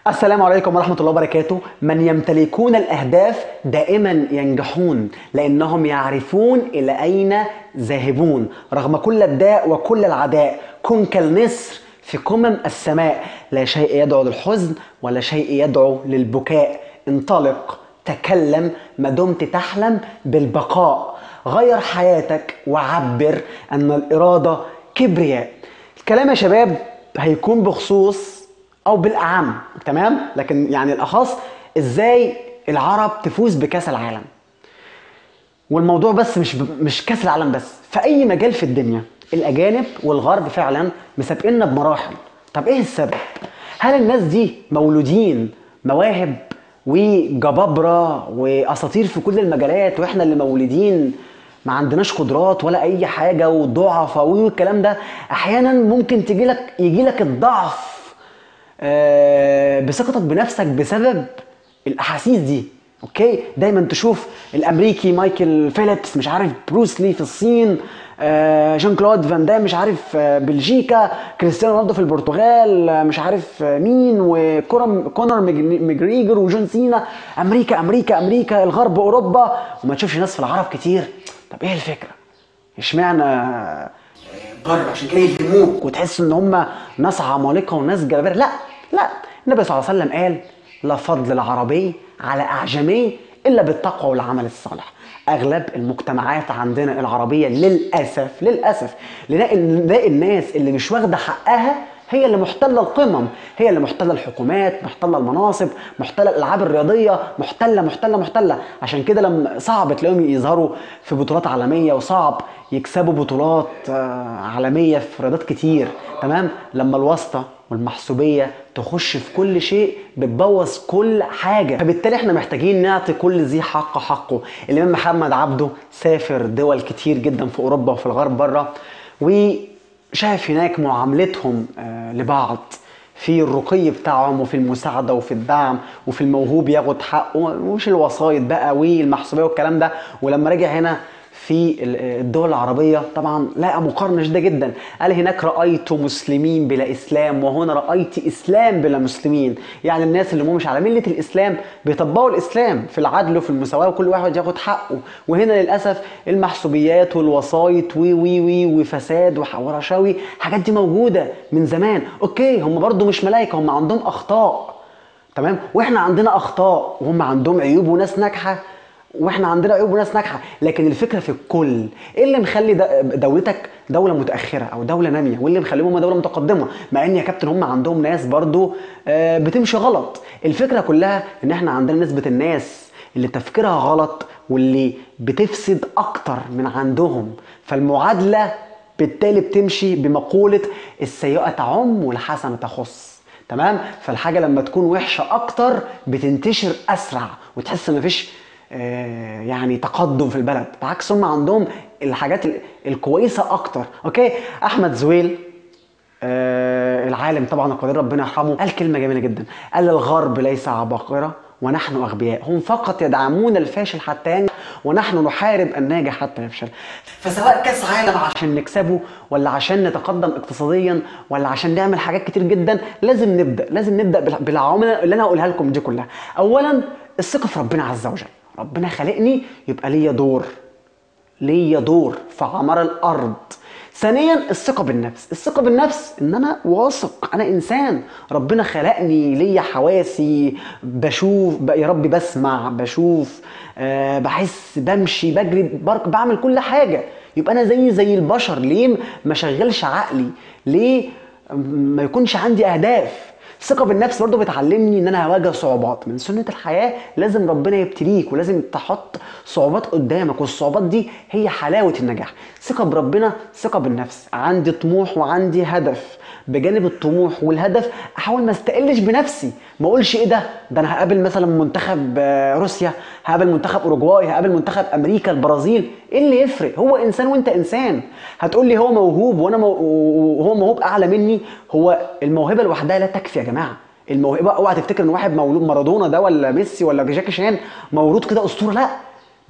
السلام عليكم ورحمة الله وبركاته من يمتلكون الأهداف دائما ينجحون لأنهم يعرفون إلى أين ذاهبون رغم كل الداء وكل العداء كن كالنسر في قمم السماء لا شيء يدعو للحزن ولا شيء يدعو للبكاء انطلق تكلم ما دمت تحلم بالبقاء غير حياتك وعبر أن الإرادة كبرياء الكلام يا شباب هيكون بخصوص او بالاعم تمام لكن يعني الاخص ازاي العرب تفوز بكاس العالم والموضوع بس مش مش كاس العالم بس في اي مجال في الدنيا الاجانب والغرب فعلا مسابقيننا بمراحل طب ايه السبب هل الناس دي مولودين مواهب وجبابره واساطير في كل المجالات واحنا اللي مولودين ما عندناش قدرات ولا اي حاجه وضعفاء والكلام ده احيانا ممكن تجي لك يجي لك الضعف آه، بثقتك بنفسك بسبب الاحاسيس دي اوكي دايما تشوف الامريكي مايكل فيليبس مش عارف بروس لي في الصين آه، جان كلود فان دام مش عارف آه، بلجيكا كريستيانو رونالدو في البرتغال آه، مش عارف آه، مين وكونر ميجريجر وجون سينا امريكا امريكا امريكا الغرب اوروبا وما تشوفش ناس في العرب كتير طب ايه الفكره اشمعنى بره عشان كده يهموك وتحس ان هم ناس عمالقه وناس جبابره لا لا النبي صلى الله عليه وسلم قال لا فضل العربي على اعجمي الا بالتقوى والعمل الصالح اغلب المجتمعات عندنا العربيه للاسف للاسف نلاقي نلاقي الناس اللي مش واخده حقها هي اللي محتله القمم هي اللي محتله الحكومات محتله المناصب محتله الالعاب الرياضيه محتله محتله محتله عشان كده لما صعب تلاقيهم يظهروا في بطولات عالميه وصعب يكسبوا بطولات آه، عالميه في رياضات كتير تمام لما الواسطه والمحسوبيه تخش في كل شيء بتبوظ كل حاجه فبالتالي احنا محتاجين نعطي كل ذي حق حقه الامام محمد عبده سافر دول كتير جدا في اوروبا وفي الغرب بره وشاف هناك معاملتهم آه، لبعض في الرقي بتاعهم وفي المساعدة وفي الدعم وفي الموهوب ياخد حقه ومش الوسايط بقى والمحسوبية والكلام ده ولما رجع هنا في ال- الدول العربية طبعا لقى مقارنة شديدة جدا قال هناك رأيت مسلمين بلا إسلام وهنا رأيت إسلام بلا مسلمين يعني الناس اللي هم مش على ملة الإسلام بيطبقوا الإسلام في العدل وفي المساواة وكل واحد ياخد حقه وهنا للأسف المحسوبيات والوسايط وي وي وي وفساد وح- ورشاوي الحاجات دي موجودة من زمان أوكي هم برضو مش ملايكة هم عندهم أخطاء تمام واحنا عندنا اخطاء وهم عندهم عيوب وناس ناجحه واحنا عندنا عيوب وناس ناجحه لكن الفكره في الكل ايه اللي مخلي د- دولتك دوله متاخره او دوله ناميه وايه اللي مخليهم هم دوله متقدمه مع ان يا كابتن هم عندهم ناس برضو آه، بتمشي غلط الفكره كلها ان احنا عندنا نسبه الناس اللي تفكيرها غلط واللي بتفسد اكتر من عندهم فالمعادله بالتالي بتمشي بمقوله السيئه تعم والحسنه تخص تمام فالحاجه لما تكون وحشه اكتر بتنتشر اسرع وتحس ان مفيش آه، يعني تقدم في البلد بعكس هم عندهم الحاجات ال- الكويسه اكتر اوكي احمد زويل آه، العالم طبعا القدير ربنا يرحمه قال كلمه جميله جدا قال الغرب ليس عباقره ونحن اغبياء هم فقط يدعمون الفاشل حتى ينجح ونحن نحارب الناجح حتى يفشل فسواء كاس عالم عشان نكسبه ولا عشان نتقدم اقتصاديا ولا عشان نعمل حاجات كتير جدا لازم نبدا لازم نبدا بال- بالعوامل اللي انا هقولها لكم دي كلها اولا الثقه في ربنا عز وجل ربنا خلقني يبقى ليا دور ليا دور في عمار الارض ثانيا الثقه بالنفس الثقه بالنفس ان انا واثق انا انسان ربنا خلقني ليا حواسي بشوف ب- يا ربي بسمع بشوف أه بحس بمشي بجري برك بعمل كل حاجه يبقى انا زي زي البشر ليه ما شغلش عقلي ليه ما يكونش عندي اهداف الثقة بالنفس برضو بتعلمني ان انا هواجه صعوبات من سنة الحياة لازم ربنا يبتليك ولازم تحط صعوبات قدامك والصعوبات دي هي حلاوة النجاح ثقة بربنا ثقة بالنفس عندي طموح وعندي هدف بجانب الطموح والهدف احاول ما استقلش بنفسي ما اقولش ايه ده ده انا هقابل مثلا منتخب آه، روسيا هقابل منتخب اوروجواي هقابل منتخب امريكا البرازيل ايه اللي يفرق هو انسان وانت انسان هتقول لي هو موهوب وانا مو... وهو موهوب اعلى مني هو الموهبه لوحدها لا تكفي يا جماعه الموهبه اوعى تفتكر ان واحد مولود مارادونا ده ولا ميسي ولا جاكي شان مولود كده اسطوره لا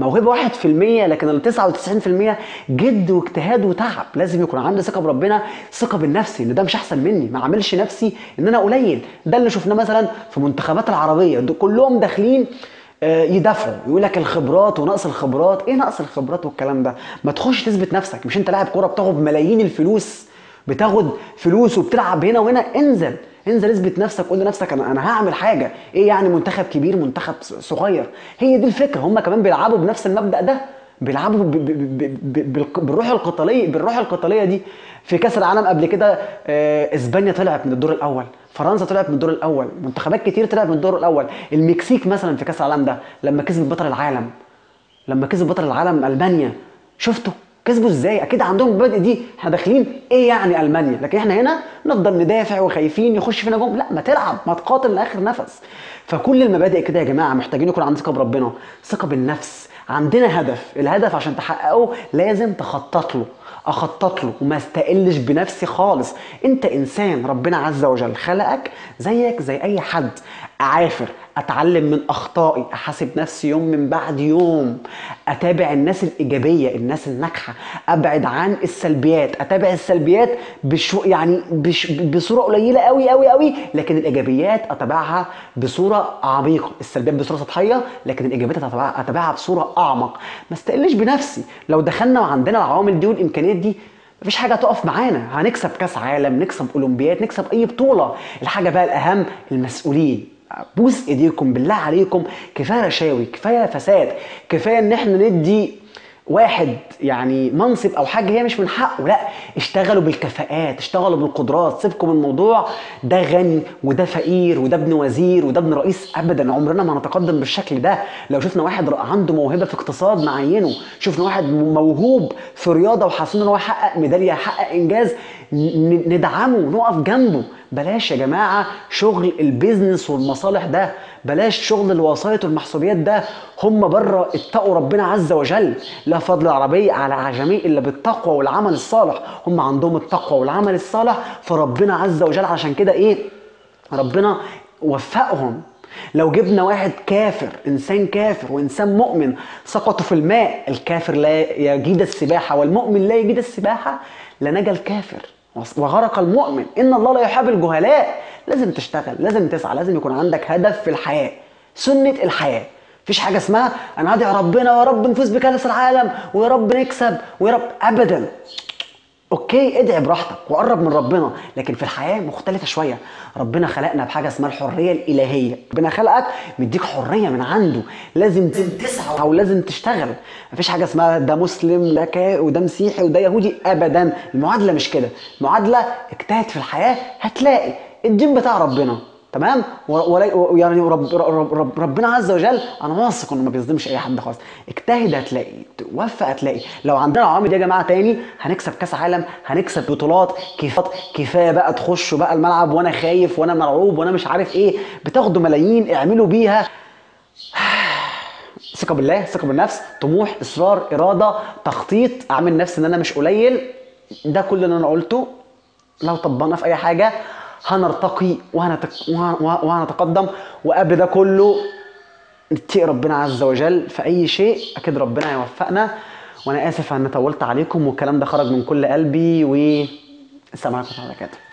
موهبه واحد في المية لكن ال 99% جد واجتهاد وتعب لازم يكون عندي ثقه بربنا ثقه بالنفس ان ده مش احسن مني ما اعملش نفسي ان انا قليل ده اللي شفناه مثلا في منتخبات العربيه دول كلهم داخلين آه، يدافعوا يقول لك الخبرات ونقص الخبرات ايه نقص الخبرات والكلام ده ما تخش تثبت نفسك مش انت لاعب كوره بتاخد ملايين الفلوس بتاخد فلوس وبتلعب هنا وهنا انزل انزل اثبت نفسك قول لنفسك انا انا هعمل حاجه ايه يعني منتخب كبير منتخب صغير هي دي الفكره هم كمان بيلعبوا بنفس المبدا ده بيلعبوا ب- ب- ب- ب- بالق- بالروح القتاليه بالروح القتاليه دي في كاس العالم قبل كده آه، اسبانيا طلعت من الدور الاول فرنسا طلعت من الدور الاول منتخبات كتير طلعت من الدور الاول المكسيك مثلا في كاس العالم ده لما كسبت بطل العالم لما كسب بطل العالم المانيا شفتوا كسبوا ازاي اكيد عندهم المبادئ دي احنا داخلين ايه يعني المانيا لكن احنا هنا نفضل ندافع وخايفين يخش فينا جون لا ما تلعب ما تقاتل لاخر نفس فكل المبادئ كده يا جماعه محتاجين يكون عندنا ثقه بربنا ثقه بالنفس عندنا هدف الهدف عشان تحققه لازم تخطط له اخطط له وما استقلش بنفسي خالص انت انسان ربنا عز وجل خلقك زيك زي اي حد اعافر اتعلم من اخطائي احاسب نفسي يوم من بعد يوم اتابع الناس الايجابيه الناس الناجحه ابعد عن السلبيات اتابع السلبيات بشو يعني بش بصوره قليله قوي قوي قوي لكن الايجابيات اتابعها بصوره عميقه السلبيات بصوره سطحيه لكن الايجابيات اتابعها, أتابعها بصوره اعمق ما استقلش بنفسي لو دخلنا وعندنا العوامل دي والامكانيات دي مفيش حاجه تقف معانا هنكسب كاس عالم نكسب اولمبياد نكسب اي بطوله الحاجه بقى الاهم المسؤولين بوس ايديكم بالله عليكم كفايه رشاوي كفايه فساد كفايه ان احنا ندي واحد يعني منصب او حاجه هي مش من حقه لا اشتغلوا بالكفاءات اشتغلوا بالقدرات سيبكم من الموضوع ده غني وده فقير وده ابن وزير وده ابن رئيس ابدا عمرنا ما هنتقدم بالشكل ده لو شفنا واحد عنده موهبه في اقتصاد نعينه شفنا واحد موهوب في رياضه وحاسين ان هو يحقق ميداليه يحقق انجاز ن- ندعمه نقف جنبه بلاش يا جماعه شغل البيزنس والمصالح ده بلاش شغل الوسائط والمحسوبيات ده هم بره اتقوا ربنا عز وجل لا فضل عربي على عجمي الا بالتقوى والعمل الصالح هم عندهم التقوى والعمل الصالح فربنا عز وجل عشان كده ايه ربنا وفقهم لو جبنا واحد كافر انسان كافر وانسان مؤمن سقطوا في الماء الكافر لا يجيد السباحه والمؤمن لا يجيد السباحه لنجا الكافر وغرق المؤمن ان الله لا يحب الجهلاء لازم تشتغل لازم تسعى لازم يكون عندك هدف في الحياه سنه الحياه مفيش حاجه اسمها انا هدعي ربنا ويا رب نفوز بكاس العالم ويا رب نكسب ويا رب ابدا اوكي ادعي براحتك وقرب من ربنا لكن في الحياه مختلفه شويه ربنا خلقنا بحاجه اسمها الحريه الالهيه ربنا خلقك مديك حريه من عنده لازم تسعى او لازم تشتغل مفيش حاجه اسمها ده مسلم ده كا وده مسيحي وده يهودي ابدا المعادله مش كده المعادله اجتهد في الحياه هتلاقي الدين بتاع ربنا تمام ولا و- يعني رب رب رب ربنا عز وجل انا واثق انه ما بيظلمش اي حد خالص اجتهد هتلاقي وفق هتلاقي لو عندنا العوامل دي يا جماعه تاني هنكسب كاس عالم هنكسب بطولات كفايه كفايه بقى تخشوا بقى الملعب وانا خايف وانا مرعوب وانا مش عارف ايه بتاخدوا ملايين اعملوا بيها ثقه بالله ثقه بالنفس طموح اصرار اراده تخطيط اعمل نفسي ان انا مش قليل ده كل اللي انا قلته لو طبقنا في اي حاجه هنرتقي وهنتك... وه- وه- وهنتقدم وقبل ده كله نتقي ربنا عز وجل في اي شيء اكيد ربنا هيوفقنا وانا اسف ان طولت عليكم والكلام ده خرج من كل قلبي والسلام عليكم ورحمه الله وبركاته